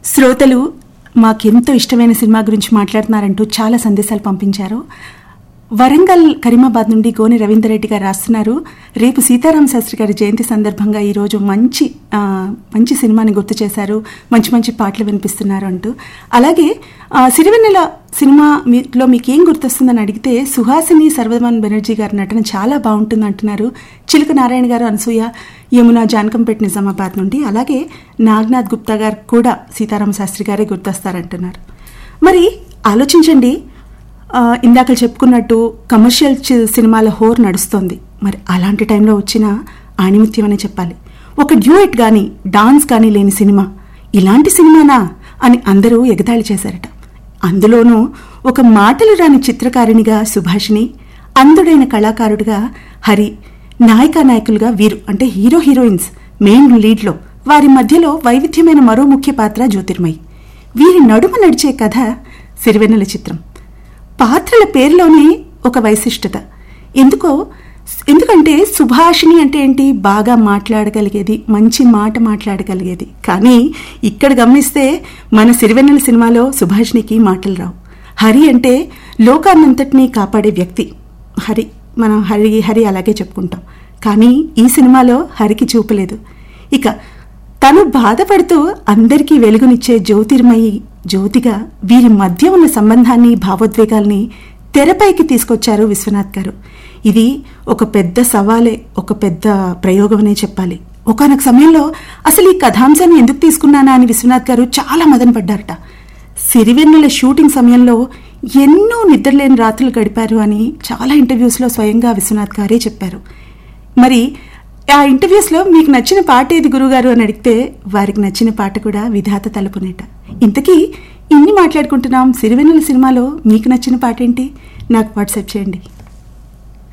శ్రోతలు మాకెంతో ఇష్టమైన సినిమా గురించి మాట్లాడుతున్నారంటూ చాలా సందేశాలు పంపించారు వరంగల్ కరీమాబాద్ నుండి గోని రవీందర్ రెడ్డి గారు రాస్తున్నారు రేపు సీతారామ శాస్త్రి గారి జయంతి సందర్భంగా ఈరోజు మంచి ఆ, మంచి సినిమాని గుర్తు చేశారు మంచి మంచి పాటలు వినిపిస్తున్నారు అంటూ అలాగే ఆ, సిరివెన్నెల సినిమా మీలో మీకు ఏం గుర్తొస్తుందని అడిగితే సుహాసిని సర్వమన్ బెనర్జీ గారి నటన చాలా బాగుంటుంది అంటున్నారు చిలుక నారాయణ గారు అనసూయ యమున జానకంపేట నిజామాబాద్ నుండి అలాగే నాగ్నాథ్ గుప్తా గారు కూడా సీతారామ శాస్త్రి గారే గుర్తొస్తారంటున్నారు మరి ఆలోచించండి ఆ, ఇందాక చెప్పుకున్నట్టు కమర్షియల్ చి- సినిమాల హోర్ నడుస్తోంది మరి అలాంటి టైంలో వచ్చిన ఆణిముత్యం అనే చెప్పాలి ఒక డ్యూయట్ కానీ డాన్స్ కానీ లేని సినిమా ఇలాంటి సినిమానా అని అందరూ ఎగతాళి చేశారట అందులోనూ ఒక మాటలు రాని చిత్రకారిణిగా సుభాషిణి అందుడైన కళాకారుడిగా హరి నాయకా నాయకులుగా వీరు అంటే హీరో హీరోయిన్స్ మెయిన్ లీడ్లో వారి మధ్యలో వైవిధ్యమైన మరో ముఖ్య పాత్ర జ్యోతిర్మయి వీరి నడుమ నడిచే కథ సిరివెన్నెల చిత్రం పాత్రల పేరులోనే ఒక వైశిష్టత ఎందుకో ఎందుకంటే సుభాషిణి అంటే ఏంటి బాగా మాట్లాడగలిగేది మంచి మాట మాట్లాడగలిగేది కానీ ఇక్కడ గమనిస్తే మన సిరివెన్నెల సినిమాలో సుభాషిణికి మాటలు రావు హరి అంటే లోకాన్నంతటినీ కాపాడే వ్యక్తి హరి మనం హరి హరి అలాగే చెప్పుకుంటాం కానీ ఈ సినిమాలో హరికి చూపలేదు ఇక తను బాధపడుతూ అందరికీ వెలుగునిచ్చే జ్యోతిర్మయి జ్యోతిగా వీరి మధ్య ఉన్న సంబంధాన్ని భావోద్వేగాల్ని తెరపైకి తీసుకొచ్చారు విశ్వనాథ్ గారు ఇది ఒక పెద్ద సవాలే ఒక పెద్ద ప్రయోగం అనే చెప్పాలి ఒకనొక సమయంలో అసలు ఈ కథాంశాన్ని ఎందుకు తీసుకున్నానా అని విశ్వనాథ్ గారు చాలా మదన పడ్డారట సిరివెన్నెల షూటింగ్ సమయంలో ఎన్నో నిద్రలేని రాత్రులు గడిపారు అని చాలా ఇంటర్వ్యూస్లో స్వయంగా విశ్వనాథ్ గారే చెప్పారు మరి ఆ ఇంటర్వ్యూస్లో మీకు నచ్చిన పాట ఏది గురుగారు అని అడిగితే వారికి నచ్చిన పాట కూడా విధాత తలుపునేట ఇంతకీ ఇన్ని మాట్లాడుకుంటున్నాం సిరివెన్నెల సినిమాలో మీకు నచ్చిన పాట ఏంటి నాకు వాట్సాప్ చేయండి